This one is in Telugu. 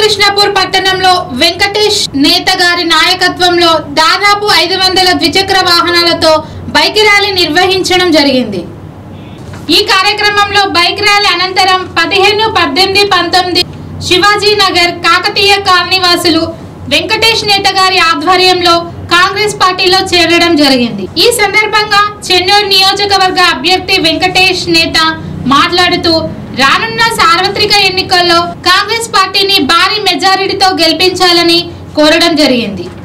కృష్ణాపూర్ పట్టణంలో వెంకటేష్ నేత గారి నాయకత్వంలో దాదాపు ఐదు వందల ద్విచక్ర వాహనాలతో బైక్ ర్యాలీ నిర్వహించడం జరిగింది ఈ కార్యక్రమంలో బైక్ ర్యాలీ అనంతరం పదిహేను పద్దెనిమిది పంతొమ్మిది శివాజీ నగర్ కాకతీయ కాలనీ వాసులు వెంకటేష్ నేత గారి ఆధ్వర్యంలో కాంగ్రెస్ పార్టీలో చేరడం జరిగింది ఈ సందర్భంగా చెన్నూరు నియోజకవర్గ అభ్యర్థి వెంకటేష్ నేత మాట్లాడుతూ రానున్న సార్వత్రిక ఎన్నికల్లో కాంగ్రెస్ పార్టీని భారీ మెజారిటీతో గెలిపించాలని కోరడం జరిగింది